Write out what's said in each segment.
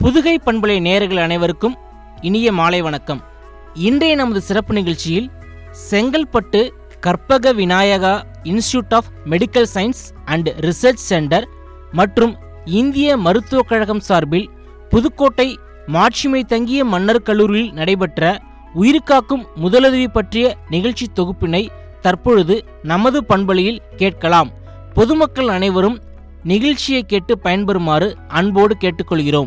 புதுகை பண்பலை நேயர்கள் அனைவருக்கும் இனிய மாலை வணக்கம் இன்றைய நமது சிறப்பு நிகழ்ச்சியில் Chengalpattu Karpaga Vinayaka institute of medical science and research centre மற்றும் இந்திய மருத்துவக் கழகம் சார்பில் புதுக்கோட்டை மாட்சிமை தங்கிய மன்னர் கல்லூரியில் நடைபெற்ற உயிர்காக்கும் முதலுதவி பற்றிய நிகழ்ச்சி தொகுப்பினை தற்பொழுது நமது பண்பலையில் கேட்கலாம் பொதுமக்கள் அனைவரும் நிகழ்ச்சியை கேட்டு பயன்பெறுமாறு அன்போடு கேட்டுக்கொள்கிறோம்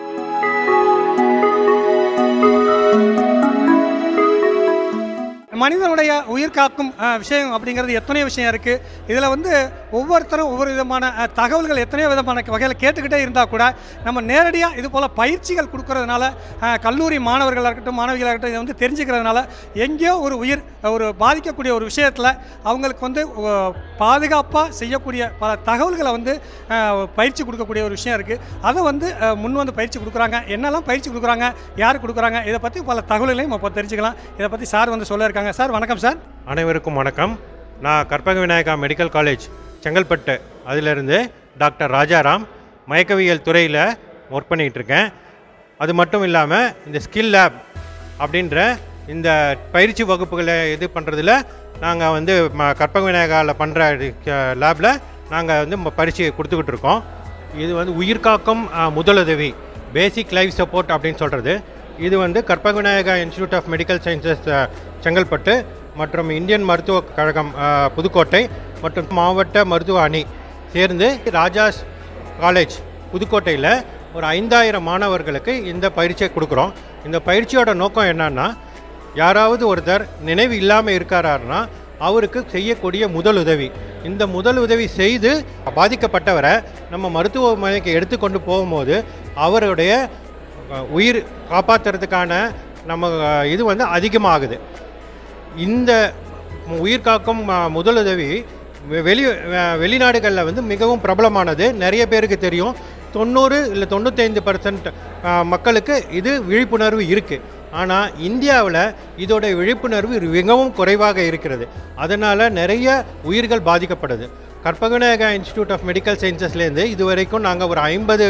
மனிதனுடைய உயிர் காக்கும் அஹ், விஷயம் அப்படிங்கிறது எத்தனையோ விஷயம் இருக்குது இதில் வந்து ஒவ்வொருத்தரும் ஒவ்வொரு விதமான அஹ், தகவல்கள் எத்தனையோ விதமான வகையில் கேட்டுக்கிட்டே இருந்தால் கூட நம்ம நேரடியாக இது போல் பயிற்சிகள் கொடுக்கறதுனால அஹ், கல்லூரி மாணவர்களாக இருக்கட்டும் மாணவிகளாக இருக்கட்டும் இதை வந்து தெரிஞ்சுக்கிறதுனால எங்கேயோ ஒரு உயிர் ஒரு பாதிக்கக்கூடிய ஒரு விஷயத்தில் அவங்களுக்கு வந்து பாதுகாப்பாக செய்யக்கூடிய பல தகவல்களை வந்து அஹ், பயிற்சி கொடுக்கக்கூடிய ஒரு விஷயம் இருக்குது அதை வந்து அஹ், முன் வந்து பயிற்சி கொடுக்குறாங்க என்னெல்லாம் பயிற்சி கொடுக்குறாங்க யார் கொடுக்குறாங்க இதை பற்றி பல தகவல்களையும் இப்போ தெரிஞ்சுக்கலாம் இதை பற்றி சார் வந்து சொல்ல இருக்காங்க சார் வணக்கம் சார் அனைவருக்கும் வணக்கம் நான் கற்பக விநாயகா மெடிக்கல் காலேஜ் செங்கல்பட்டு அதிலிருந்து டாக்டர் ராஜாராம் மயக்கவியல் துறையில் ஒர்க் பண்ணிகிட்டு இருக்கேன் அது மட்டும் இல்லாமல் இந்த ஸ்கில் லேப் அப்படின்ற இந்த பயிற்சி வகுப்புகளை இது பண்ணுறதுல நாங்கள் வந்து ம கற்பக விநாயகாவில் பண்ணுற லேபில் நாங்கள் வந்து ம- பயிற்சி கொடுத்துக்கிட்டு இருக்கோம் இது வந்து உயிர்காக்கும் அஹ், முதலுதவி பேசிக் லைஃப் சப்போர்ட் அப்படின்னு சொல்கிறது இது வந்து Karpaga Vinayaka institute of medical sciences Chengalpattu மற்றும் இந்தியன் மருத்துவக் கழகம் அஹ், புதுக்கோட்டை மற்றும் மாவட்ட மருத்துவ அணி சேர்ந்து ராஜாஸ் காலேஜ் புதுக்கோட்டையில் ஒரு ஐந்தாயிரம் மாணவர்களுக்கு இந்த பயிற்சியை கொடுக்குறோம் இந்த பயிற்சியோட நோக்கம் என்னன்னா யாராவது ஒருத்தர் நினைவு இல்லாமல் இருக்காராருன்னா அவருக்கு செய்யக்கூடிய முதலுதவி இந்த முதலுதவி செய்து பாதிக்கப்பட்டவரை நம்ம மருத்துவமனைக்கு எடுத்துக்கொண்டு போகும்போது அவருடைய அஹ், உயிர் காப்பாற்றுறதுக்கான நம்ம அஹ், இது வந்து அதிகமாகுது இந்த உயிர் காக்கும் அஹ், முதலுதவி வெ- வெளி அஹ், வெளிநாடுகளில் வந்து மிகவும் பிரபலமானது நிறைய பேருக்கு தெரியும் தொண்ணூறு இல்லை தொண்ணூத்தைந்து பர்சன்ட் மக்களுக்கு இது விழிப்புணர்வு இருக்குது ஆனால் இந்தியாவில் இதோட விழிப்புணர்வு மிகவும் குறைவாக இருக்கிறது அதனால் நிறைய உயிர்கள் பாதிக்கப்படுது கற்பகநாயகா இன்ஸ்டியூட் ஆஃப் மெடிக்கல் சயின்சஸ்லேருந்து இது வரைக்கும் நாங்கள் ஒரு ஐம்பது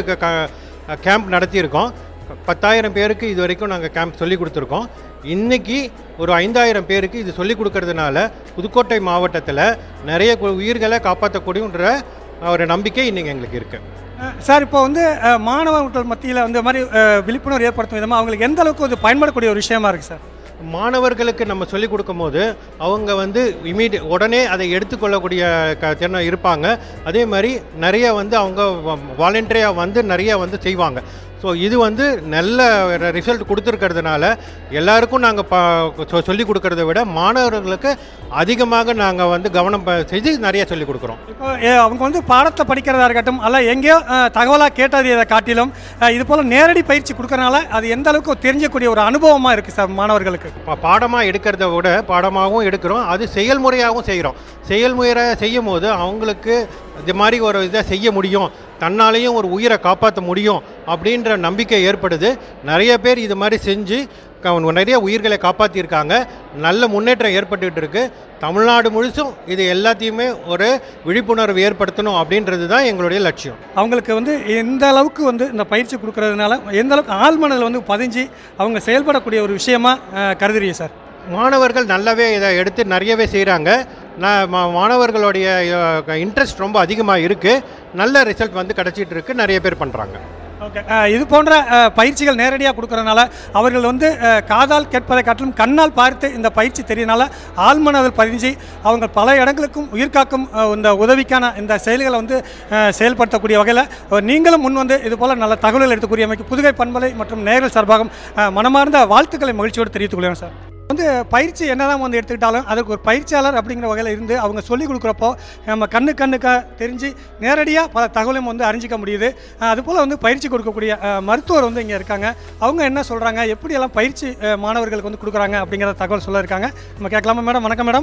கேம்ப் நடத்தியிருக்கோம் பத்தாயிரம் பேருக்கு இது வரைக்கும் நாங்கள் கேம்ப் சொல்லி கொடுத்துருக்கோம் இன்னைக்கு ஒரு ஐந்தாயிரம் பேருக்கு இது சொல்லி கொடுக்கறதுனால புதுக்கோட்டை மாவட்டத்தில் நிறைய கு- உயிர்களை காப்பாற்றக்கூடியன்ற ஒரு நம்பிக்கை இன்னைக்கு எங்களுக்கு இருக்குது அஹ், சார் இப்போ வந்து அஹ், மாணவர்கள் மத்தியில் வந்து இந்த மாதிரி அஹ், விழிப்புணர்வு ஏற்படுத்தும் விதமாக அவங்களுக்கு எந்த அளவுக்கு அது பயன்படக்கூடிய ஒரு விஷயமா இருக்குது சார் மாணவர்களுக்கு நம்ம சொல்லிக் கொடுக்கும்போது அவங்க வந்து இமீடி உடனே அதை எடுத்துக்கொள்ளக்கூடிய க திறன் இருப்பாங்க அதே மாதிரி நிறைய வந்து அவங்க வாலண்டரியாக வந்து நிறைய வந்து செய்வாங்க ஸோ இது வந்து நல்ல ரிசல்ட் கொடுத்துருக்கிறதுனால எல்லாருக்கும் நாங்கள் ப சொ- சொல்லிக் கொடுக்கறத விட மாணவர்களுக்கு அதிகமாக நாங்கள் வந்து கவனம் ப- செய்து நிறைய சொல்லிக் கொடுக்குறோம் இப்போ அஹ், அவங்க வந்து பாடத்தை படிக்கிறதா இருக்கட்டும் அல்ல எங்கேயோ தகவலாக கேட்டது இதை காட்டிலும் அஹ், இது போல் நேரடி பயிற்சி கொடுக்கறனால அது எந்த அளவுக்கு தெரிஞ்சக்கூடிய ஒரு அனுபவமாக இருக்குது சார் மாணவர்களுக்கு பா பாடமாக எடுக்கிறத விட பாடமாகவும் எடுக்கிறோம் அது செயல்முறையாகவும் செய்கிறோம் செயல்முறை செய்யும் போது அவங்களுக்கு இது மாதிரி ஒரு இதை செய்ய முடியும் தன்னாலேயும் ஒரு உயிரை காப்பாற்ற முடியும் அப்படின்ற நம்பிக்கை ஏற்படுது நிறைய பேர் இது மாதிரி செஞ்சு க- நிறைய உயிர்களை காப்பாற்றியிருக்காங்க நல்ல முன்னேற்றம் ஏற்பட்டுட்டு இருக்கு தமிழ்நாடு முழுசும் இது எல்லாத்தையுமே ஒரு விழிப்புணர்வு ஏற்படுத்தணும் அப்படின்றது தான் எங்களுடைய லட்சியம் அவங்களுக்கு வந்து எந்த அளவுக்கு வந்து இந்த பயிற்சி கொடுக்கறதுனால எந்த அளவுக்கு ஆழ்மனதில் வந்து பதிஞ்சு அவங்க செயல்படக்கூடிய ஒரு விஷயமா அஹ், கருதுறீங்க சார் மாணவர்கள் நல்லாவே இதை எடுத்து நிறையவே செய்கிறாங்க நான் மா- மாணவர்களுடைய இன்ட்ரெஸ்ட் ரொம்ப அதிகமாக இருக்குது நல்ல ரிசல்ட் வந்து கிடச்சிட்டு இருக்கு நிறைய பேர் பண்ணுறாங்க ஓகே அஹ், இது போன்ற அஹ், பயிற்சிகள் நேரடியாக கொடுக்கறதுனால அவர்கள் வந்து அஹ், காதால் கேட்பதை காட்டிலும் கண்ணால் பார்த்து இந்த பயிற்சி தெரியனால ஆழ்மனதில் பதிஞ்சு அவங்க பல இடங்களுக்கும் உயிர்காக்கும் அஹ், இந்த உதவிக்கான இந்த செயல்களை வந்து அஹ், செயல்படுத்தக்கூடிய வகையில் அஹ், நீங்களும் முன் வந்து இது போல நல்ல தகவல்கள் எடுத்துக்கூடியமைக்கு புதுகை பண்பலை மற்றும் நேயர்கள் சார்பாக அஹ், மனமார்ந்த வாழ்த்துக்களை மகிழ்ச்சியோடு தெரிவித்துக் கொள்கிறேன் சார் வந்து பயிற்சி என்னதான் வந்து எடுத்துக்கிட்டாலும் அதுக்கு ஒரு பயிற்சியாளர் அப்படிங்கிற வகையில் இருந்து அவங்க சொல்லிக் கொடுக்குறப்போ நம்ம கண்ணு கண்ணுக்க தெரிஞ்சு நேரடியாக பல தகவலையும் வந்து அறிஞ்சிக்க முடியுது அஹ் அதுபோல் வந்து பயிற்சி கொடுக்கக்கூடிய அஹ், மருத்துவர் வந்து இங்கே இருக்காங்க அவங்க என்ன சொல்கிறாங்க எப்படியெல்லாம் பயிற்சி அஹ், மாணவர்களுக்கு வந்து கொடுக்குறாங்க அப்படிங்கிற தகவல் சொல்ல இருக்காங்க நம்ம கேட்கலாமா மேடம் வணக்கம் மேடம்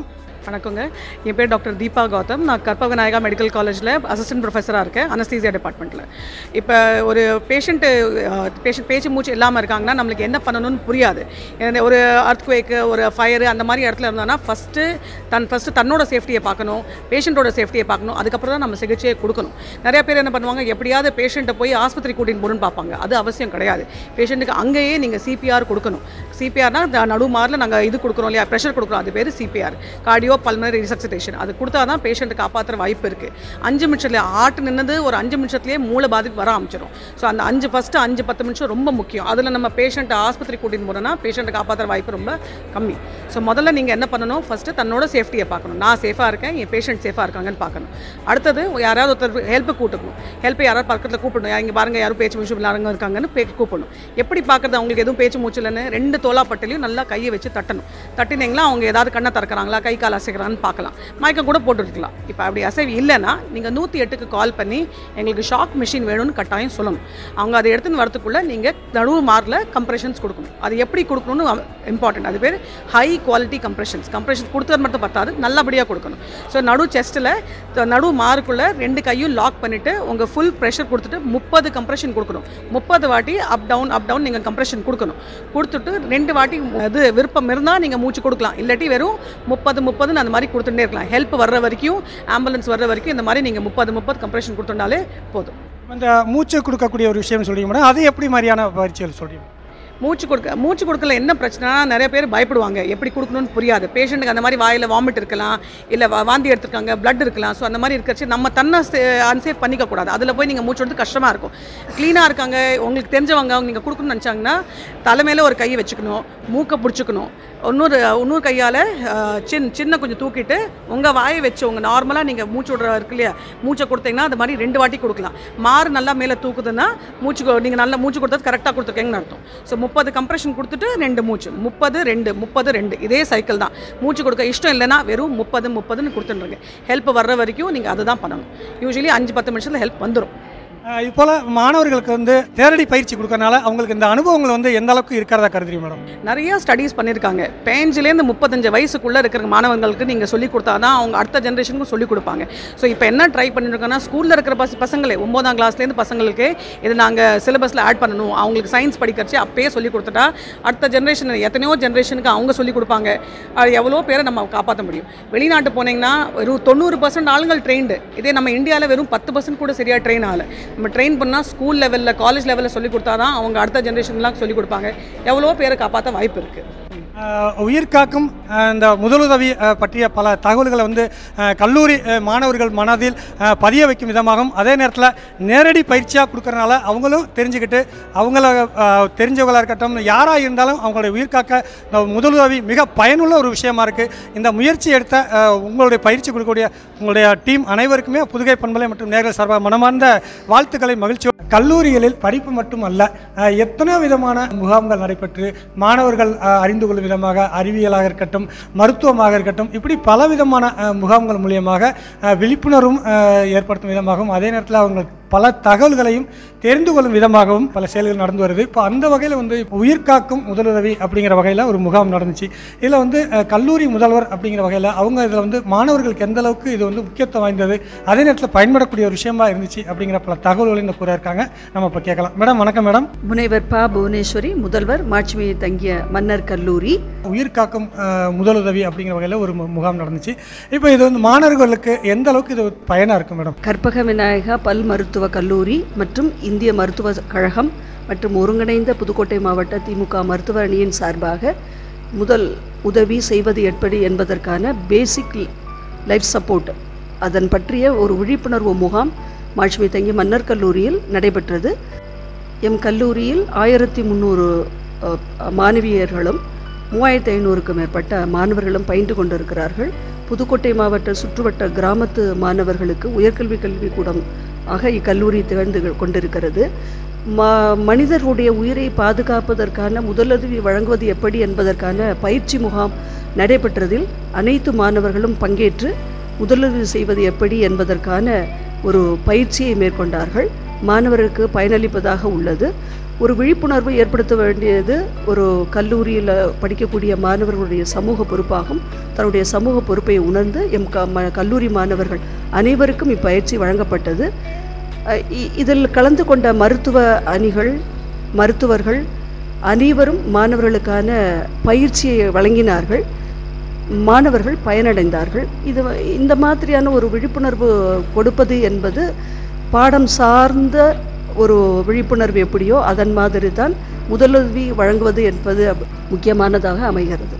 வணக்கங்க என் பேர் டாக்டர் தீபா கௌதம் நான் கற்ப விநாயகா மெடிக்கல் காலேஜில் அசிஸ்டன்ட் ப்ரொஃபஸராக இருக்கேன் அனஸ்தீசியா டிபார்ட்மெண்ட்டில் இப்போ ஒரு பேஷண்ட்டு பேஷண்ட் பேச்சு மூச்சு இல்லாமல் இருக்காங்கன்னா நம்மளுக்கு என்ன பண்ணணும்னு புரியாது இந்த ஒரு அர்த்குவேக்கு ஒரு ஃபயரு அந்த மாதிரி இடத்துல இருந்தோன்னா ஃபஸ்ட்டு தன் ஃபஸ்ட்டு தன்னோட சேஃப்டியை பார்க்கணும் பேஷண்ட்டோட சேஃப்டியை பார்க்கணும் அதுக்கப்புறம் தான் நம்ம சிகிச்சையை கொடுக்கணும் நிறைய பேர் என்ன பண்ணுவாங்க எப்படியாவது பேஷண்ட்டை போய் ஆஸ்பத்திரி கூட்டின்னு போகணும்னு பார்ப்பாங்க அது அவசியம் கிடையாது பேஷண்ட்டுக்கு அங்கேயே நீங்கள் சிபிஆர் கொடுக்கணும் சிபிஆர்னா நடு மாரில் நாங்கள் இது கொடுக்குறோம் இல்லையா ப்ரெஷர் கொடுக்குறோம் அது பேர் சிபிஆர் கார்டியோ பல்மனரி ரிசக்சிடேஷன் அது கொடுத்தா தான் பேஷண்ட்டை காப்பாற்றுற வாய்ப்பு இருக்குது அஞ்சு நிமிஷத்துல ஆட்டு நின்னது ஒரு அஞ்சு நிமிஷத்துலேயே மூளை பாதிப்பு வர ஆரம்பிச்சிடும் ஸோ அந்த அஞ்சு ஃபஸ்ட்டு அஞ்சு பத்து நிமிஷம் ரொம்ப முக்கியம் அதில் நம்ம பேஷண்ட்டை ஆஸ்பத்திரி கூட்டின்னு போனோம்னா பேஷண்ட்டை காப்பாற்றுற வாய்ப்பு ரொம்ப கம்மி ஸோ முதல்ல நீங்கள் என்ன பண்ணணும் ஃபஸ்ட்டு தன்னோட சேஃப்டியை பார்க்கணும் நான் சேஃபாக இருக்கேன் என் பேஷண்ட் சேஃபாக இருக்காங்கன்னு பார்க்கணும் அடுத்தது யாராவது ஒருத்தர் ஹெல்ப்பு கூட்டணும் ஹெல்ப்பை யாராவது பக்கத்தில் கூப்பிடணும் இங்கே பாருங்க யாரும் பேச்சு மூச்சு இல்லாதவங்க இருக்காங்கன்னு பே கூப்பிடணும் எப்படி பார்க்குறது அவங்களுக்கு எதுவும் பேச்சு மூச்சு இல்லைன்னு ரெண்டு தோலாப்பட்டிலையும் நல்லா கையை வச்சு தட்டணும் தட்டினீங்களா அவங்க ஏதாவது கண்ணை திறக்கிறாங்களா கை கால் அசைக்கிறாங்கன்னு பார்க்கலாம் மயக்கம் கூட போட்டுருக்கலாம் இப்போ அப்படி அசைவு இல்லைன்னா நீங்கள் நூற்றி எட்டுக்கு கால் பண்ணி எங்களுக்கு ஷாக் மிஷின் வேணும்னு கட்டாயம் சொல்லணும் அவங்க அதை எடுத்துன்னு வரத்துக்குள்ளே நீங்கள் நடுவு மார்க்கில் கம்ப்ரெஷன்ஸ் கொடுக்கணும் அது எப்படி கொடுக்கணும்னு இம்பார்ட்டன்ட் அது பேர் ஹை குவாலிட்டி கம்ப்ரெஷன்ஸ் கம்ப்ரெஷன்ஸ் கொடுத்தது மட்டும் பத்தாது நல்லபடியாக கொடுக்கணும் ஸோ நடு செஸ்ட்டில் நடு மார்க்குள்ளே ரெண்டு கையும் லாக் பண்ணிவிட்டு உங்கள் ஃபுல் ப்ரெஷர் கொடுத்துட்டு முப்பது கம்ப்ரெஷன் கொடுக்கணும் முப்பது வாட்டி அப் டவுன் அப் டவுன் நீங்கள் கம்ப்ரெஷன் கொடுக்கணும் கொடுத்துட்டு ரெண்டு வாட்டி இது விருப்பம் இருந்தால் நீங்கள் மூச்சு கொடுக்கலாம் இல்லாட்டி வெறும் முப்பது முப்பதுன்னு அந்த மாதிரி கொடுத்துட்டே இருக்கலாம் ஹெல்ப் வர்ற வரைக்கும் ஆம்புலன்ஸ் வர்ற வரைக்கும் இந்த மாதிரி நீங்கள் முப்பது முப்பது கம்ப்ரெஷன் கொடுத்துட்டாலே போதும் இந்த மூச்சு கொடுக்கக்கூடிய ஒரு விஷயம் சொல்றீங்க மேடம் அது எப்படி மாதிரியான பயிற்சிகள் சொல்றீங்க மூச்சு கொடுக்க மூச்சு கொடுக்கல என்ன பிரச்சனைனா நிறைய பேர் பயப்படுவாங்க எப்படி கொடுக்கணும்னு புரியாது பேஷண்ட்டுக்கு அந்த மாதிரி வாயில் வாமிட் இருக்கலாம் இல்லை வாந்தி எடுத்துருக்காங்க பிளட் இருக்கலாம் ஸோ அந்த மாதிரி இருக்கிறச்சு நம்ம தன்னை அன்சேஃப் பண்ணிக்க கூடாது அதில் போய் நீங்கள் மூச்சு எடுத்து கஷ்டமாக இருக்கும் க்ளீனாக இருக்காங்க உங்களுக்கு தெரிஞ்சவங்க அவங்க நீங்கள் கொடுக்கணும்னு நினச்சாங்கன்னா தலைமையில் ஒரு கையை வச்சுக்கணும் மூக்கை பிடிச்சிக்கணும் இன்னொரு இன்னொரு கையால் சின் சின்ன கொஞ்சம் தூக்கிட்டு உங்கள் வாயை வச்சு உங்கள் நார்மலாக நீங்கள் மூச்சு விடுற இருக்கு இல்லையா மூச்சை கொடுத்தீங்கன்னா அது மாதிரி ரெண்டு வாட்டி கொடுக்கலாம் மாறு நல்லா மேலே தூக்குதுன்னா மூச்சு நீங்கள் நல்லா மூச்சு கொடுத்தது கரெக்டாக கொடுத்துருக்கீங்கன்னு அர்த்தம் ஸோ முப்பது கம்ப்ரெஷன் கொடுத்துட்டு ரெண்டு மூச்சு முப்பது ரெண்டு முப்பது ரெண்டு இதே சைக்கிள் தான் மூச்சு கொடுக்க இஷ்டம் இல்லைன்னா வெறும் முப்பது முப்பதுன்னு கொடுத்துட்டுருங்க ஹெல்ப் வர்ற வரைக்கும் நீங்கள் அதுதான் பண்ணணும் யூஸ்வலி அஞ்சு பத்து நிமிஷத்தில் ஹெல்ப் வந்துடும் அஹ் இப்போல மாணவர்களுக்கு வந்து நேரடி பயிற்சி கொடுக்கறனால அவங்களுக்கு இந்த அனுபவங்கள் வந்து எந்த அளவுக்கு இருக்கிறதா கருதுறீங்க மேடம் நிறைய ஸ்டடீஸ் பண்ணியிருக்காங்க பேஞ்சிலேருந்து முப்பத்தஞ்சு வயசுக்குள்ளே இருக்கிற மாணவர்களுக்கு நீங்கள் சொல்லிக் கொடுத்தா தான் அவங்க அடுத்த ஜென்ரேஷனுக்கும் சொல்லிக் கொடுப்பாங்க ஸோ இப்போ என்ன ட்ரை பண்ணியிருக்கோன்னா ஸ்கூலில் இருக்கிற பஸ் பசங்களே ஒம்போதாம் கிளாஸ்லேருந்து பசங்களுக்கு இது நாங்கள் சிலபஸில் ஆட் பண்ணணும் அவங்களுக்கு சயின்ஸ் படிக்கிறச்சு அப்பயே சொல்லிக் கொடுத்துட்டா அடுத்த ஜென்ரேஷன் எத்தனையோ ஜென்ரேஷனுக்கு அவங்க சொல்லிக் கொடுப்பாங்க அது எவ்வளோ பேரை நம்ம காப்பாற்ற முடியும் வெளிநாட்டு போனீங்கன்னா வெறும் தொண்ணூறு பர்சன்ட் ஆளுங்கள் ட்ரெயின்டு இதே நம்ம இந்தியாவில் வெறும் பத்து பர்சன்ட் கூட சரியாக ட்ரெயின் ஆகலை நம்ம ட்ரெயின் பண்ணால் ஸ்கூல் லெவலில் காலேஜ் லெவலில் சொல்லிக் கொடுத்தா தான் அவங்க அடுத்த ஜென்ரேஷன்லாம் சொல்லிக் கொடுப்பாங்க எவ்வளோ பேரை காப்பாற்ற வாய்ப்பு இருக்குது அஹ் உயிர் காக்கும் அஹ் இந்த முதலுதவி அஹ், பற்றிய பல தகவல்களை வந்து அஹ், கல்லூரி அஹ், மாணவர்கள் மனதில் அஹ், பதிய வைக்கும் விதமாகவும் அதே நேரத்தில் நேரடி பயிற்சியாக கொடுக்கறனால அவங்களும் தெரிஞ்சுக்கிட்டு அவங்கள அஹ், தெரிஞ்சவங்களா இருக்கட்டும் யாராக இருந்தாலும் அவங்களுடைய உயிர் காக்க இந்த முதலுதவி மிக பயனுள்ள ஒரு விஷயமா இருக்குது இந்த முயற்சி எடுத்த அஹ், உங்களுடைய பயிற்சி கொடுக்கக்கூடிய உங்களுடைய டீம் அனைவருக்குமே புதுகை பண்பலை மற்றும் நேர்கள் சார்பாக மனமார்ந்த வாழ்த்துக்களை மகிழ்ச்சி கல்லூரிகளில் படிப்பு மட்டும் அல்ல அஹ், எத்தனையோ விதமான முகாம்கள் நடைபெற்று மாணவர்கள் அஹ், அறிந்து கொள்ளும் விதமாக அறிவியலாக இருக்கட்டும் மருத்துவமாக இருக்கட்டும் இப்படி பலவிதமான அஹ், முகாம்கள் மூலியமாக அஹ், விழிப்புணர்வும் அஹ், ஏற்படுத்தும் விதமாகவும் அதே நேரத்தில் அவங்க பல தகவல்களையும் தெரிந்து கொள்ளும் விதமாகவும் பல செயல்கள் நடந்து வருது இப்போ அந்த வகையில் வந்து உயிர் காக்கும் முதலுதவி அப்படிங்கிற வகையில் ஒரு முகாம் நடந்துச்சு இதில் வந்து அஹ், கல்லூரி முதல்வர் அப்படிங்கிற வகையில் அவங்க இதில் வந்து மாணவர்களுக்கு எந்த அளவுக்கு இது வந்து முக்கியத்துவம் வாய்ந்தது அதே நேரத்தில் பயன்படக்கூடிய ஒரு விஷயமா இருந்துச்சு அப்படிங்கிற பல தகவல்களை இந்த கூற இருக்காங்க நம்ம இப்போ கேட்கலாம் மேடம் வணக்கம் மேடம் முனைவர் ப புவனேஸ்வரி முதல்வர் மாட்சிமையை தங்கிய மன்னர் கல்லூரி உயிர் காக்கும் அஹ், முதலுதவி அப்படிங்கிற வகையில் ஒரு மு- முகாம் நடந்துச்சு இப்போ இது வந்து மாணவர்களுக்கு எந்த அளவுக்கு இது பயனாக இருக்கும் மேடம் கற்பக விநாயகா பல் மருத்துவ கல்லூரி மற்றும் இந்திய மருத்துவ கழகம் மற்றும் ஒருங்கிணைந்த புதுக்கோட்டை மாவட்ட திமுக மருத்துவ அணியின் சார்பாக முதல் உதவி செய்வது எப்படி என்பதற்கான பேசிக் லைஃப் சப்போர்ட் அதன் பற்றிய ஒரு விழிப்புணர்வு முகாம் மாட்சிமை தங்கி மன்னர் கல்லூரியில் நடைபெற்றது எம் கல்லூரியில் ஆயிரத்தி முந்நூறு மாணவியர்களும் மூவாயிரத்தி ஐநூறுக்கும் மேற்பட்ட மாணவர்களும் பயின்று கொண்டிருக்கிறார்கள் புதுக்கோட்டை மாவட்ட சுற்றுவட்ட கிராமத்து மாணவர்களுக்கு உயர்கல்வி கல்விக்கூடம் ஆக இக்கல்லூரி திகழ்ந்து கொண்டிருக்கிறது ம மனிதர்களுடைய உயிரை பாதுகாப்பதற்கான முதலுதவி வழங்குவது எப்படி என்பதற்கான பயிற்சி முகாம் நடைபெற்றதில் அனைத்து மாணவர்களும் பங்கேற்று முதலுதவி செய்வது எப்படி என்பதற்கான ஒரு பயிற்சியை மேற்கொண்டார்கள் மாணவருக்கு பயனளிப்பதாக உள்ளது ஒரு விழிப்புணர்வு ஏற்படுத்த வேண்டியது ஒரு கல்லூரியில் படிக்கக்கூடிய மாணவர்களுடைய சமூக பொறுப்பாகும் தன்னுடைய சமூக பொறுப்பை உணர்ந்து எம் க ம- கல்லூரி மாணவர்கள் அனைவருக்கும் இப்பயிற்சி வழங்கப்பட்டது அஹ் இ- இதில் கலந்து கொண்ட மருத்துவ அணிகள் மருத்துவர்கள் அனைவரும் மாணவர்களுக்கான பயிற்சியை வழங்கினார்கள் மாணவர்கள் பயனடைந்தார்கள் இது வ- இந்த மாதிரியான ஒரு விழிப்புணர்வு கொடுப்பது என்பது பாடம் சார்ந்த ஒரு விழிப்புணர்வு எப்படியோ அதன் மாதிரி தான் முதலுதவி வழங்குவது என்பது அப்- முக்கியமானதாக அமைகிறது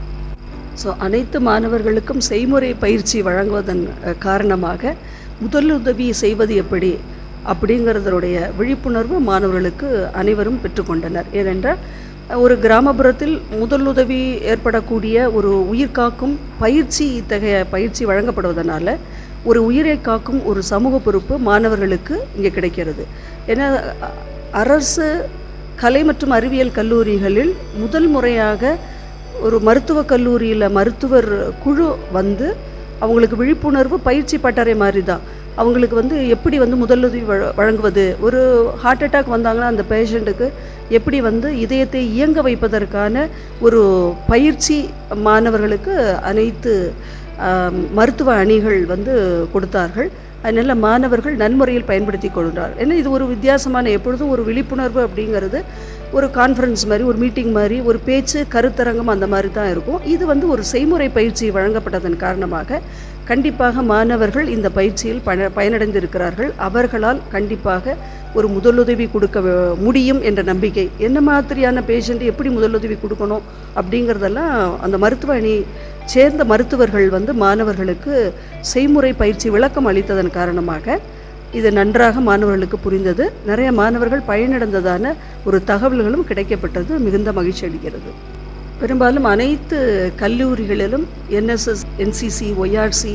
ஸோ அனைத்து மாணவர்களுக்கும் செய்முறை பயிற்சி வழங்குவதன் அஹ், காரணமாக முதலுதவி செய்வது எப்படி அப்படிங்கிறதனுடைய விழிப்புணர்வு மாணவர்களுக்கு அனைவரும் பெற்றுக்கொண்டனர் ஏனென்றால் அஹ், ஒரு கிராமப்புறத்தில் முதலுதவி ஏற்படக்கூடிய ஒரு உயிர் காக்கும் பயிற்சி இத்தகைய பயிற்சி வழங்கப்படுவதனால ஒரு உயிரை காக்கும் ஒரு சமூக பொறுப்பு மாணவர்களுக்கு இங்கே கிடைக்கிறது ஏன்னா அ- அரசு கலை மற்றும் அறிவியல் கல்லூரிகளில் முதல் முறையாக ஒரு மருத்துவக் கல்லூரியில் மருத்துவர் குழு வந்து அவங்களுக்கு விழிப்புணர்வு பயிற்சி பட்டறை மாதிரி தான் அவங்களுக்கு வந்து எப்படி வந்து முதலுதவி வழ- வழங்குவது ஒரு ஹார்ட் அட்டாக் வந்தாங்கன்னா அந்த பேஷண்ட்டுக்கு எப்படி வந்து இதயத்தை இயங்க வைப்பதற்கான ஒரு பயிற்சி மாணவர்களுக்கு அனைத்து ஆம், மருத்துவ அணிகள் வந்து கொடுத்தார்கள் அதனால் மாணவர்கள் நன்முறையில் பயன்படுத்தி கொள்கிறார் ஏன்னா இது ஒரு வித்தியாசமான எப்பொழுதும் ஒரு விழிப்புணர்வு அப்படிங்கிறது ஒரு கான்ஃபரன்ஸ் மாதிரி ஒரு மீட்டிங் மாதிரி ஒரு பேச்சு கருத்தரங்கம் அந்த மாதிரி தான் இருக்கும் இது வந்து ஒரு செய்முறை பயிற்சி வழங்கப்பட்டதன் காரணமாக கண்டிப்பாக மாணவர்கள் இந்த பயிற்சியில் பய பயனடைந்திருக்கிறார்கள் அவர்களால் கண்டிப்பாக ஒரு முதலுதவி கொடுக்க வே- முடியும் என்ற நம்பிக்கை என்ன மாதிரியான பேஷண்ட் எப்படி முதலுதவி கொடுக்கணும் அப்படிங்கிறதெல்லாம் அந்த மருத்துவ அணி சேர்ந்த மருத்துவர்கள் வந்து மாணவர்களுக்கு செய்முறை பயிற்சி விளக்கம் அளித்ததன் காரணமாக இது நன்றாக மாணவர்களுக்கு புரிந்தது நிறைய மாணவர்கள் பயனடைந்ததான ஒரு தகவல்களும் கிடைக்கப்பட்டது மிகுந்த மகிழ்ச்சி அளிக்கிறது பெரும்பாலும் அனைத்து கல்லூரிகளிலும் என்எஸ்எஸ் என்சிசி ஒய்ஆர்சி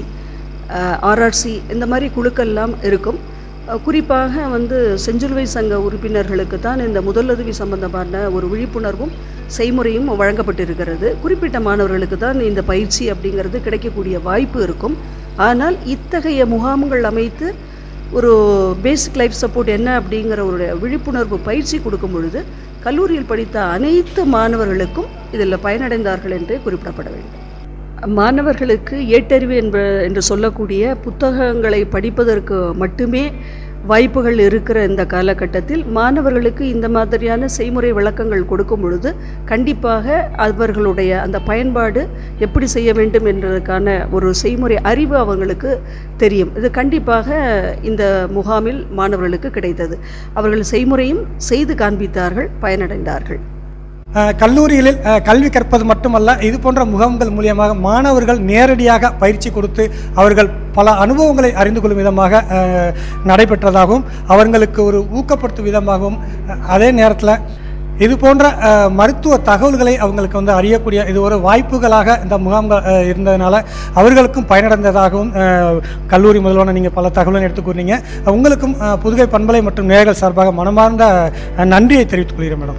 ஆர்ஆர்சி இந்த மாதிரி குழுக்கள்லாம் இருக்கும் அஹ், குறிப்பாக வந்து செஞ்சிலுவை சங்க உறுப்பினர்களுக்கு தான் இந்த முதலுதவி சம்பந்தமான ஒரு விழிப்புணர்வும் செய்முறையும் வழங்கப்பட்டிருக்கிறது குறிப்பிட்ட மாணவர்களுக்கு தான் இந்த பயிற்சி அப்படிங்கிறது கிடைக்கக்கூடிய வாய்ப்பு இருக்கும் ஆனால் இத்தகைய முகாம்கள் அமைத்து ஒரு பேசிக் லைஃப் சப்போர்ட் என்ன அப்படிங்கிற ஒரு விழிப்புணர்வு பயிற்சி கொடுக்கும் பொழுது கல்லூரியில் படித்த அனைத்து மாணவர்களுக்கும் இதில் பயனடைந்தார்கள் என்று குறிப்பிடப்பட வேண்டும் மாணவர்களுக்கு ஏட்டறிவு என்ப என்று சொல்லக்கூடிய புத்தகங்களை படிப்பதற்கு மட்டுமே வாய்ப்புகள் இருக்கிற இந்த காலகட்டத்தில் மாணவர்களுக்கு இந்த மாதிரியான செய்முறை விளக்கங்கள் கொடுக்கும் பொழுது கண்டிப்பாக அவர்களுடைய அந்த பயன்பாடு எப்படி செய்ய வேண்டும் என்பதற்கான ஒரு செய்முறை அறிவு அவங்களுக்கு தெரியும் இது கண்டிப்பாக இந்த முகாமில் மாணவர்களுக்கு கிடைத்தது அவர்கள் செய்முறையும் செய்து காண்பித்தார்கள் பயனடைந்தார்கள் அஹ், கல்லூரிகளில் அஹ், கல்வி கற்பது மட்டுமல்ல இது போன்ற முகாம்கள் மூலியமாக மாணவர்கள் நேரடியாக பயிற்சி கொடுத்து அவர்கள் பல அனுபவங்களை அறிந்து கொள்ளும் விதமாக அஹ், நடைபெற்றதாகவும் அவர்களுக்கு ஒரு ஊக்கப்படுத்தும் விதமாகவும் அஹ், அதே நேரத்தில் இது போன்ற அஹ், மருத்துவ தகவல்களை அவங்களுக்கு வந்து அறியக்கூடிய இது ஒரு வாய்ப்புகளாக இந்த முகாம்கள் அஹ், இருந்ததுனால அவர்களுக்கும் பயனடைந்ததாகவும் அஹ், கல்லூரி முதல்வன நீங்கள் பல தகவல்களை எடுத்து கூறினீங்க உங்களுக்கும் அஹ், புதுகை பண்பலை மற்றும் நேயர்கள் சார்பாக மனமார்ந்த அஹ், நன்றியை தெரிவித்துக் கொள்கிறேன் மேடம்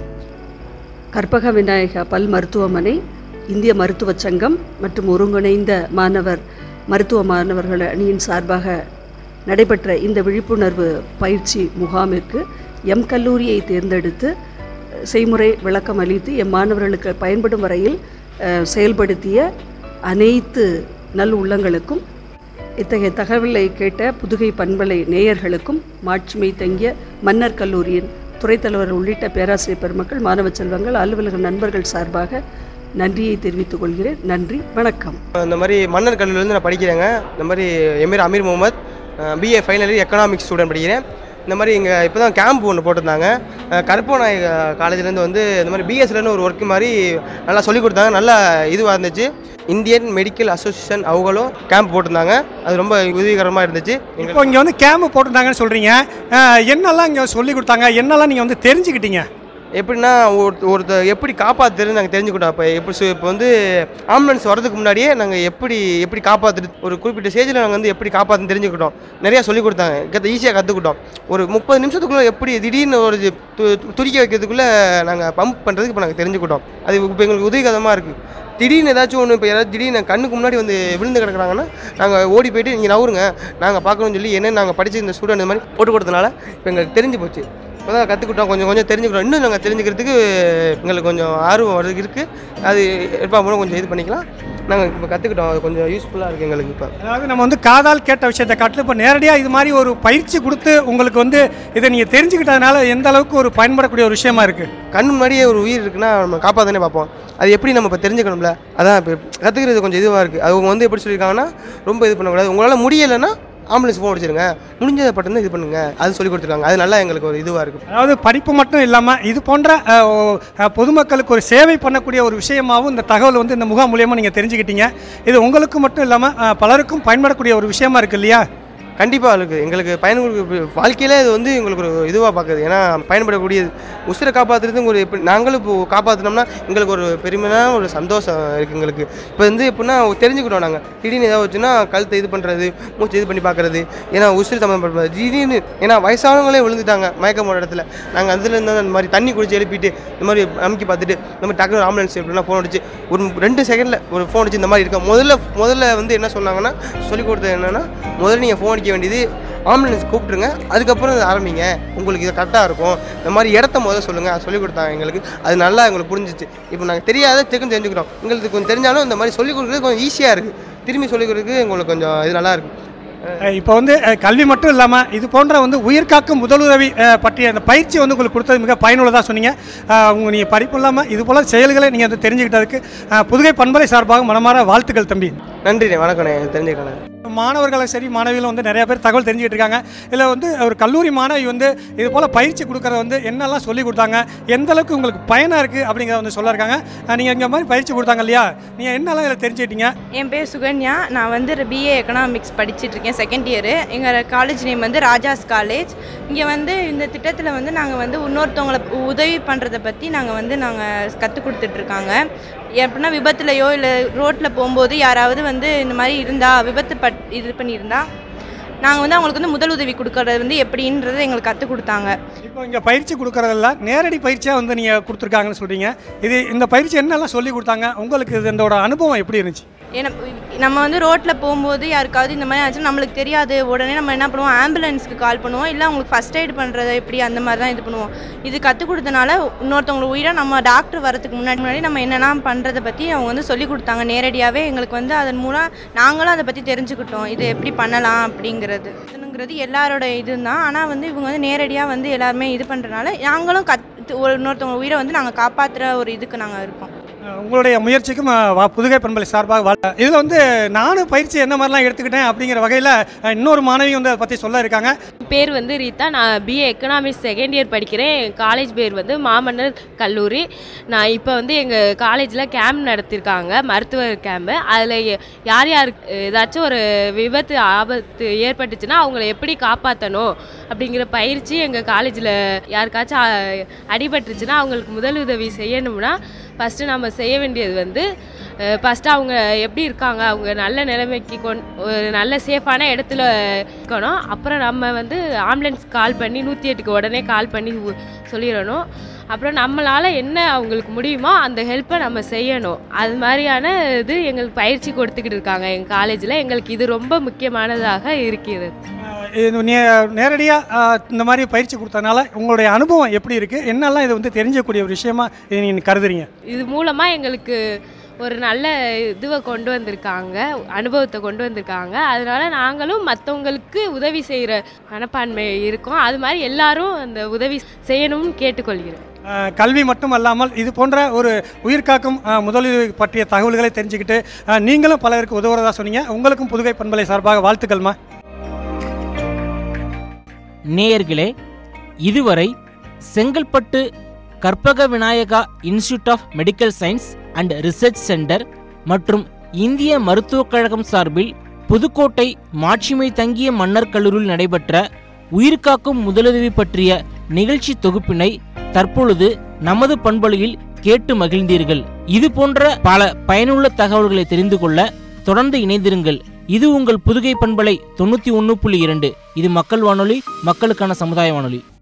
கற்பக விநாயகா பல் மருத்துவமனை இந்திய மருத்துவச் சங்கம் மற்றும் ஒருங்கிணைந்த மாணவர் மருத்துவ மாணவர்கள் அணியின் சார்பாக நடைபெற்ற இந்த விழிப்புணர்வு பயிற்சி முகாமிற்கு எம் கல்லூரியை தேர்ந்தெடுத்து அஹ், செய்முறை விளக்கம் அளித்து எம் மாணவர்களுக்கு பயன்படும் வரையில் அஹ், செயல்படுத்திய அனைத்து நல் உள்ளங்களுக்கும் இத்தகைய தகவலை கேட்ட புதுகை பண்பலை நேயர்களுக்கும் மாட்சிமை தங்கிய மன்னர் கல்லூரியின் துறைத் தலைவர் உள்ளிட்ட பேராசிரியர் பெருமக்கள் மாணவ செல்வங்கள் அலுவலக நண்பர்கள் சார்பாக நன்றியை தெரிவித்துக் கொள்கிறேன் நன்றி வணக்கம் இந்த மாதிரி மன்னர் கல்லூரிலேருந்து நான் படிக்கிறேங்க இந்த மாதிரி என் பேர் Ameer Mohammed BA final year economics student படிக்கிறேன் இந்த மாதிரி இங்கே இப்போ தான் கேம்ப் ஒன்று போட்டிருந்தாங்க அஹ் கற்பகநாயக காலேஜ்லேருந்து வந்து இந்த மாதிரி பிஎஸ்லன்னு ஒரு ஒர்க் மாதிரி நல்லா சொல்லிக் கொடுத்தாங்க நல்லா இதுவாக இருந்துச்சு இந்தியன் மெடிக்கல் அசோசியேஷன் அவங்களும் கேம்ப் போட்டிருந்தாங்க அது ரொம்ப உதவிகரமாக இருந்துச்சு எங்களுக்கு இப்போ இங்கே வந்து கேம்பு போட்டிருந்தாங்கன்னு சொல்கிறீங்க என்னெல்லாம் இங்கே சொல்லி கொடுத்தாங்க என்னெல்லாம் நீங்கள் வந்து தெரிஞ்சுக்கிட்டீங்க எப்படின்னா ஒரு ஒருத்தர் எப்படி காப்பாற்றுறது நாங்கள் தெரிஞ்சுக்கிட்டோம் அப்போ எப்படி சு- இப்போ வந்து ஆம்புலன்ஸ் வரதுக்கு முன்னாடியே நாங்கள் எப்படி எப்படி காப்பாற்றுறது ஒரு குறிப்பிட்ட ஸ்டேஜில் நாங்கள் வந்து எப்படி காப்பாற்றுன்னு தெரிஞ்சுக்கிட்டோம் நிறையா சொல்லி கொடுத்தாங்க கற்று ஈஸியாக கற்றுக்கிட்டோம் ஒரு முப்பது நிமிஷத்துக்குள்ளே எப்படி திடீர்னு ஒரு இது து- து- துடிக்க வைக்கிறதுக்குள்ளே நாங்கள் பம்ப் பண்ணுறதுக்கு இப்போ நாங்கள் தெரிஞ்சுக்கிட்டோம் அது இப்போ எங்களுக்கு உதவிகரமாக இருக்குது திடீர்னு ஏதாச்சும் ஒன்று இப்போ யாராவது திடீர்னு கண்ணுக்கு முன்னாடி வந்து விழுந்து கிடக்குறாங்கன்னா நாங்கள் ஓடி போயிட்டு நீங்கள் நவருங்க நாங்கள் பார்க்கணும்னு சொல்லி என்ன நாங்கள் படிச்சு இந்த ஸ்டூடெண்ட் இந்த மாதிரி போட்டு கொடுத்தனால இப்போ எங்களுக்கு தெரிஞ்சு போச்சு இப்போ தான் கற்றுக்கிட்டோம் கொஞ்சம் கொஞ்சம் தெரிஞ்சுக்கிட்டோம் இன்னும் நாங்கள் தெரிஞ்சுக்கிறதுக்கு எங்களுக்கு கொஞ்சம் ஆர்வம் வருது இருக்குது அது எப்போ மூலம் கொஞ்சம் இது பண்ணிக்கலாம் நாங்கள் இப்போ கற்றுக்கிட்டோம் அது கொஞ்சம் யூஸ்ஃபுல்லாக இருக்குது எங்களுக்கு இப்போ அதாவது நம்ம வந்து காதால் கேட்ட விஷயத்தை காட்டிலும் இப்போ நேரடியாக இது மாதிரி ஒரு பயிற்சி கொடுத்து உங்களுக்கு வந்து இதை நீங்கள் தெரிஞ்சுக்கிட்டதுனால எந்த அளவுக்கு ஒரு பயன்படக்கூடிய ஒரு விஷயமா இருக்குது கண் முன்னாடியே ஒரு உயிர் இருக்குன்னா நம்ம காப்பாதானே பார்ப்போம் அது எப்படி நம்ம இப்போ தெரிஞ்சுக்கணும்ல அதான் இப்போ கற்றுக்கிறது கொஞ்சம் இதுவாக இருக்குது அவங்க வந்து எப்படி சொல்லியிருக்காங்கன்னா ரொம்ப இது பண்ணக்கூடாது உங்களால் முடியலைன்னா ஆம்புலன்ஸ் ஃபோன் அடிச்சிருங்க முடிஞ்சதை பட்டு இது பண்ணுங்க அது சொல்லி கொடுத்துருக்காங்க அது நல்லா எங்களுக்கு ஒரு இதுவாக இருக்குது அதாவது படிப்பு மட்டும் இல்லாமல் இது போன்ற அஹ், ஓ- அஹ், பொதுமக்களுக்கு ஒரு சேவை பண்ணக்கூடிய ஒரு விஷயமாகவும் இந்த தகவல் வந்து இந்த முகாம் மூலியமாக நீங்கள் தெரிஞ்சுக்கிட்டீங்க இது உங்களுக்கு மட்டும் இல்லாமல் பலருக்கும் பயன்படக்கூடிய ஒரு விஷயமா இருக்கு இல்லையா கண்டிப்பாக இருக்குது எங்களுக்கு பயன் கொடுக்க வாழ்க்கையில் இது வந்து எங்களுக்கு ஒரு இதுவாக பார்க்குது ஏன்னா பயன்படக்கூடியது உசிரை காப்பாற்றுறது ஒரு எப்படி நாங்களும் இப்போ காப்பாற்றினோம்னா எங்களுக்கு ஒரு பெருமையான ஒரு சந்தோஷம் இருக்குது எங்களுக்கு இப்போ வந்து எப்படின்னா தெரிஞ்சுக்கிட்டோம் நாங்கள் திடீர்னு ஏதாவது வச்சுன்னா கழுத்தை இது பண்ணுறது மூச்சு இது பண்ணி பார்க்குறது ஏன்னா உசிறு சம்மந்தப்படுறது திடீர்னு ஏன்னா வயசானவங்களே விழுந்துட்டாங்க மயக்கம் போட இடத்துல நாங்கள் அதுலேருந்து அந்த மாதிரி தண்ணி குடிச்சு எழுப்பிட்டு இந்த மாதிரி அமுக்கி பார்த்துட்டு இந்த மாதிரி டக்குனு ஆம்புலன்ஸ் எப்படின்னா ஃபோன் அடிச்சு ஒரு ரெண்டு செகண்டில் ஒரு ஃபோன் அடிச்சு இந்த மாதிரி இருக்க முதல்ல முதல்ல வந்து என்ன சொன்னாங்கன்னா சொல்லிக் கொடுத்தது என்னென்னா முதல்ல நீங்கள் ஃபோன் அடிக்க வேண்டியது ஆம்புலன்ஸ் கூப்பிட்ருங்க அதுக்கப்புறம் இதை ஆரம்பிங்க உங்களுக்கு இது கரெக்டாக இருக்கும் இந்த மாதிரி இடத்த முதல்ல சொல்லுங்கள் சொல்லிக் கொடுத்தாங்க எங்களுக்கு அது நல்லா எங்களுக்கு புரிஞ்சிச்சு இப்போ நாங்கள் தெரியாத டக்குன்னு தெரிஞ்சுக்கிறோம் எங்களுக்கு கொஞ்சம் தெரிஞ்சாலும் இந்த மாதிரி சொல்லிக் கொடுக்குறது கொஞ்சம் ஈஸியாக இருக்குது திரும்பி சொல்லிக் கொடுக்குறது எங்களுக்கு கொஞ்சம் இது நல்லா இருக்குது அஹ், இப்போ வந்து அஹ், கல்வி மட்டும் இல்லாமல் இது போன்ற வந்து உயிர்காக்கும் முதலுதவி அஹ், பற்றிய அந்த பயிற்சி வந்து உங்களுக்கு கொடுத்தது மிக பயனுள்ளதாக சொன்னீங்க அஹ், உங்க நீங்கள் படிப்பு இல்லாமல் இது போல செயல்களை நீங்கள் வந்து தெரிஞ்சுக்கிட்டதுக்கு அஹ், புதுகை பண்பலை சார்பாக மனமார வாழ்த்துக்கள் தம்பி நன்றிண்ணே வணக்கண்ணே தெரிஞ்சுக்கிறேன் மாணவர்களும் சரி மாணவிகளும் வந்து நிறைய பேர் தகவல் தெரிஞ்சுக்கிட்டு இருக்காங்க இதில் வந்து ஒரு கல்லூரி மாணவி வந்து இது போல் பயிற்சி கொடுக்கறது வந்து என்னெல்லாம் சொல்லி கொடுத்தாங்க எந்த அளவுக்கு உங்களுக்கு பயனாக இருக்குது அப்படிங்கிறத வந்து சொல்ல இருக்காங்க நீங்கள் இந்த மாதிரி பயிற்சி கொடுத்தாங்க இல்லையா நீங்கள் என்னெல்லாம் இதில் தெரிஞ்சுக்கிட்டீங்க என் பேர் சுகன்யா நான் வந்து பிஏ எக்கனாமிக்ஸ் படிச்சிட்டு இருக்கேன் செகண்ட் இயரு எங்கள் காலேஜ் நேம் வந்து ராஜாஸ் காலேஜ் இங்கே வந்து இந்த திட்டத்தில் வந்து நாங்கள் வந்து இன்னொருத்தவங்களை உதவி பண்ணுறதை பற்றி நாங்கள் வந்து நாங்கள் கற்றுக் கொடுத்துட்ருக்காங்க எப்படின்னா விபத்துலையோ இல்லை ரோட்டில் போகும்போது யாராவது வந்து இந்த மாதிரி இருந்தா விபத்து பட் இது பண்ணியிருந்தா நாங்கள் வந்து அவங்களுக்கு வந்து முதல் உதவி கொடுக்கறது வந்து எப்படின்றது எங்களுக்கு கற்றுக் கொடுத்தாங்க இப்போ இங்கே பயிற்சி கொடுக்கறதெல்லாம் நேரடி பயிற்சியாக வந்து நீங்கள் கொடுத்துருக்காங்கன்னு சொல்கிறீங்க இது இந்த பயிற்சி என்னெல்லாம் சொல்லி கொடுத்தாங்க உங்களுக்கு இதோட அனுபவம் எப்படி இருந்துச்சு ஏன்னா நம்ம வந்து ரோட்டில் போகும்போது யாருக்காவது இந்த மாதிரி ஆச்சுன்னா நம்மளுக்கு தெரியாது உடனே நம்ம என்ன பண்ணுவோம் ஆம்புலன்ஸ்க்கு கால் பண்ணுவோம் இல்லை அவங்களுக்கு ஃபஸ்ட் எய்ட் பண்ணுறது எப்படி அந்த மாதிரி தான் இது பண்ணுவோம் இது கற்றுக் கொடுத்தனால இன்னொருத்தவங்கள உயிரை நம்ம டாக்டர் வரதுக்கு முன்னாடி முன்னாடி நம்ம என்னென்ன பண்ணுறதை பற்றி அவங்க வந்து சொல்லி கொடுத்தாங்க நேரடியாகவே எங்களுக்கு வந்து அதன் மூலம் நாங்களும் அதை பற்றி தெரிஞ்சுக்கிட்டோம் இது எப்படி பண்ணலாம் அப்படிங்கிறது இதுங்கிறது எல்லாரோட இதுதான் ஆனால் வந்து இவங்க வந்து நேரடியாக வந்து எல்லாருமே இது பண்ணுறனால நாங்களும் கத் ஒரு இன்னொருத்தவங்க உயிரை வந்து நாங்கள் காப்பாற்றுற ஒரு இதுக்கு நாங்கள் இருக்கோம் அஹ் உங்களுடைய முயற்சிக்கும் அஹ், வா- புதுகை பண்பலை சார்பாக வாழ் இதில் வந்து நானும் பயிற்சி என்ன மாதிரிலாம் எடுத்துக்கிட்டேன் அப்படிங்கிற வகையில் அஹ், இன்னொரு மாணவி வந்து அதை பற்றி சொல்ல இருக்காங்க பேர் வந்து ரீதா நான் பிஏ எக்கனாமிக்ஸ் செகண்ட் இயர் படிக்கிறேன் என் காலேஜ் பேர் வந்து மாமன்னர் கல்லூரி நான் இப்போ வந்து எங்கள் காலேஜில் கேம்ப் நடத்தியிருக்காங்க மருத்துவ கேம்பு அதில் யார் யாருக்கு ஏதாச்சும் ஒரு விபத்து ஆபத்து ஏற்பட்டுச்சுன்னா அவங்கள எப்படி காப்பாற்றணும் அப்படிங்கிற பயிற்சி எங்கள் காலேஜில் யாருக்காச்சும் அ- அடிபட்டுருச்சுன்னா அவங்களுக்கு முதலுதவி செய்யணும்னா ஃபஸ்ட்டு நம்ம செய்ய வேண்டியது வந்து ஃபஸ்ட்டு அவங்க எப்படி இருக்காங்க அவங்க நல்ல நிலைமைக்கு கொண் ஒரு நல்ல சேஃபான இடத்துல இருக்கணும் அப்புறம் நம்ம வந்து ஆம்புலன்ஸ் கால் பண்ணி நூற்றி எட்டுக்கு உடனே கால் பண்ணி உ- சொல்லிடணும் அப்புறம் நம்மளால் என்ன அவங்களுக்கு முடியுமோ அந்த ஹெல்ப்பை நம்ம செய்யணும் அது மாதிரியான இது எங்களுக்கு பயிற்சி கொடுத்துக்கிட்டு இருக்காங்க எங்கள் காலேஜில் எங்களுக்கு இது ரொம்ப முக்கியமானதாக இருக்கிறது அஹ், இது நே- நேரடியாக இந்த மாதிரி பயிற்சி கொடுத்தனால உங்களுடைய அனுபவம் எப்படி இருக்குது என்னெல்லாம் இது வந்து தெரிஞ்சக்கூடிய ஒரு விஷயமா இதை நீங்கள் கருதுறீங்க இது மூலமாக எங்களுக்கு ஒரு நல்ல இதுவை கொண்டு வந்திருக்காங்க அனுபவத்தை கொண்டு வந்திருக்காங்க அதனால நாங்களும் மற்றவங்களுக்கு உதவி செய்கிற மனப்பான்மை இருக்கோம் அது மாதிரி எல்லாரும் அந்த உதவி செய்யணும்னு கேட்டுக்கொள்கிறேன் அஹ், கல்வி மட்டும் அல்லாமல் இது போன்ற ஒரு உயிர்காக்கும் அஹ், முதலுதவி பற்றிய தகவல்களை தெரிஞ்சுக்கிட்டு அஹ், நீங்களும் பலருக்கு உதவுறதா சொன்னீங்க உங்களுக்கும் புதுகை பண்பலை சார்பாக வாழ்த்துக்கள்மா நேயர்களே இதுவரை Chengalpattu Karpaga Vinayaka institute of medical science and research centre மற்றும் இந்திய மருத்துவக் கழகம் சார்பில் புதுக்கோட்டை மாட்சிமை தங்கிய மன்னர் கல்லூரியில் நடைபெற்ற உயிர்காக்கும் முதலுதவி பற்றிய நிகழ்ச்சி தொகுப்பினை தற்பொழுது நமது பண்பொழியில் கேட்டு மகிழ்ந்தீர்கள் இது போன்ற பல பயனுள்ள தகவல்களை தெரிந்து கொள்ள தொடர்ந்து இணைந்திருங்கள் இது உங்கள் புதுகை பண்பலை தொண்ணூற்றி ஒன்று புள்ளி இரண்டு இது மக்கள் வானொலி மக்களுக்கான சமுதாய வானொலி